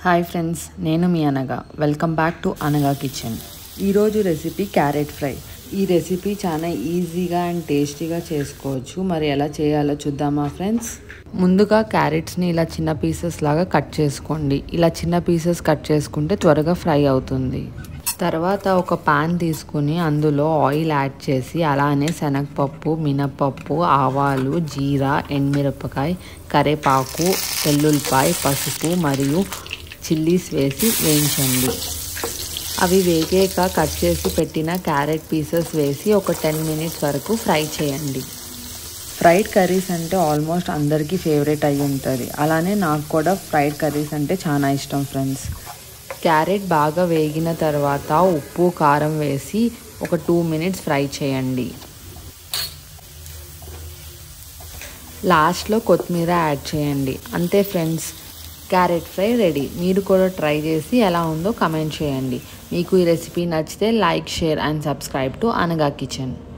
hi friends నేను మీ Anaga welcome back to Anaga kitchen ఈరోజు రెసిపీ క్యారెట్ ఫ్రై ఈ రెసిపీ చాలా ఈజీగా అండ్ టేస్టీగా చేసుకోవచ్చు మరి ఎలా చేయాలో చూద్దామా ఫ్రెండ్స్ ముందుగా క్యారెట్స్ని ఇలా చిన్న పీసెస్ లాగా కట్ చేసుకోండి ఇలా చిన్న పీసెస్ కట్ చేసుకుంటే త్వరగా ఫ్రై అవుతుంది తర్వాత ఒక పాన్ తీసుకుని అందులో ఆయిల్ యాడ్ చేసి అలానే శనగపప్పు మినపప్పు ఆవాలు జీరా ఎండుమిరపకాయ కరేపాకు వెల్లుల్లిపాయ పసుపు మరియు చిల్లీస్ వేసి వేయించండి అవి వేగాక కట్ చేసి పెట్టిన క్యారెట్ పీసెస్ వేసి ఒక టెన్ మినిట్స్ వరకు ఫ్రై చేయండి ఫ్రైడ్ కర్రీస్ అంటే ఆల్మోస్ట్ అందరికీ ఫేవరెట్ అయి ఉంటుంది అలానే నాకు కూడా ఫ్రైడ్ కర్రీస్ అంటే చాలా ఇష్టం ఫ్రెండ్స్ క్యారెట్ బాగా వేగిన తర్వాత ఉప్పు కారం వేసి ఒక టూ మినిట్స్ ఫ్రై చేయండి లాస్ట్లో కొత్తిమీర యాడ్ చేయండి అంతే ఫ్రెండ్స్ క్యారెట్ ఫ్రై రెడీ మీరు కూడా ట్రై చేసి ఎలా ఉందో కమెంట్ చేయండి మీకు ఈ రెసిపీ నచ్చితే like share and subscribe to Anaga kitchen